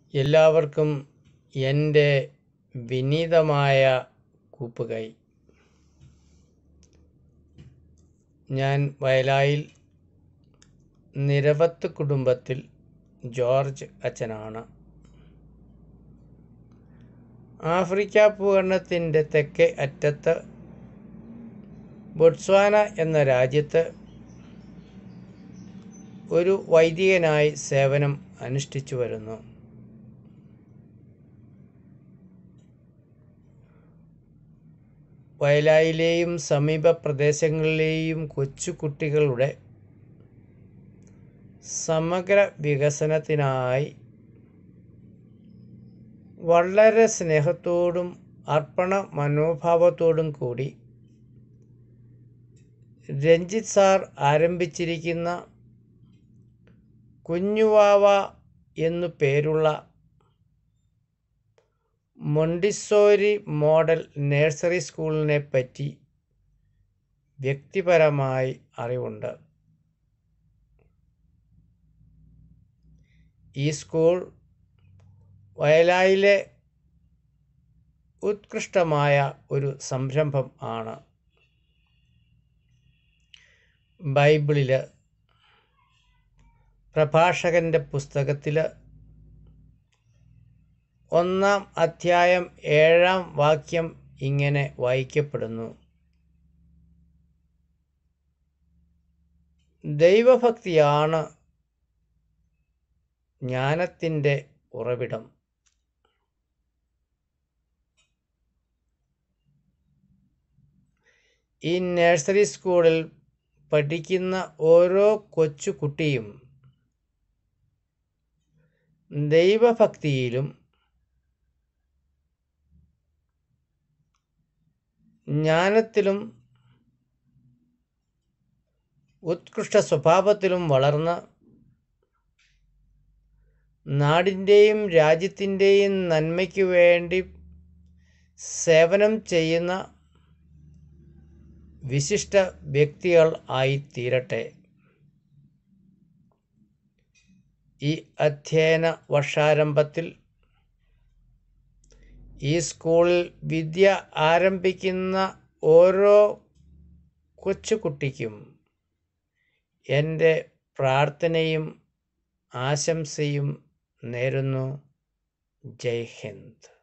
എല്ലാവർക്കും എൻ്റെ വിനീതമായ കൂപ്പുകൈ ഞാൻ വയലായിൽ നിരവത്ത് കുടുംബത്തിൽ ജോർജ് അച്ഛനാണ് ആഫ്രിക്ക ഭൂഖണ്ഡത്തിൻ്റെ തെക്കേ അറ്റത്ത് ബൊട്സ്വാന എന്ന രാജ്യത്ത് ഒരു വൈദികനായി സേവനം അനുഷ്ഠിച്ചു വരുന്നു വയലായിലെയും സമീപ പ്രദേശങ്ങളിലെയും കൊച്ചു കുട്ടികളുടെ സമഗ്ര വികസനത്തിനായി വളരെ സ്നേഹത്തോടും അർപ്പണ മനോഭാവത്തോടും കൂടി രഞ്ജിത്ത് സാർ ആരംഭിച്ചിരിക്കുന്ന കുഞ്ഞുവാവ എന്നു പേരുള്ള മൊണ്ടിസോരി മോഡൽ നഴ്സറി സ്കൂളിനെ പറ്റി വ്യക്തിപരമായി അറിവുണ്ട് ഈ സ്കൂൾ വയലായിലെ ഉത്കൃഷ്ടമായ ഒരു സംരംഭം ആണ് ബൈബിളിൽ പ്രഭാഷകൻ്റെ പുസ്തകത്തിൽ ഒന്നാം അധ്യായം ഏഴാം വാക്യം ഇങ്ങനെ വായിക്കപ്പെടുന്നു ദൈവഭക്തിയാണ് ജ്ഞാനത്തിൻ്റെ ഉറവിടം ഈ നഴ്സറി സ്കൂളിൽ പഠിക്കുന്ന ഓരോ കൊച്ചു കുട്ടിയും ദൈവഭക്തിയിലും ജ്ഞാനത്തിലും ഉത്കൃഷ്ട സ്വഭാവത്തിലും വളർന്ന് നാടിൻ്റെയും രാജ്യത്തിൻ്റെയും നന്മയ്ക്ക് വേണ്ടി സേവനം ചെയ്യുന്ന വിശിഷ്ട വ്യക്തികൾ ആയിത്തീരട്ടെ ഈ അധ്യയന വർഷാരംഭത്തിൽ ഈ സ്കൂളിൽ വിദ്യ ആരംഭിക്കുന്ന ഓരോ കൊച്ചുകുട്ടിക്കും എൻ്റെ പ്രാർത്ഥനയും ആശംസയും നേരുന്നു ജയ് ഹിന്ദ്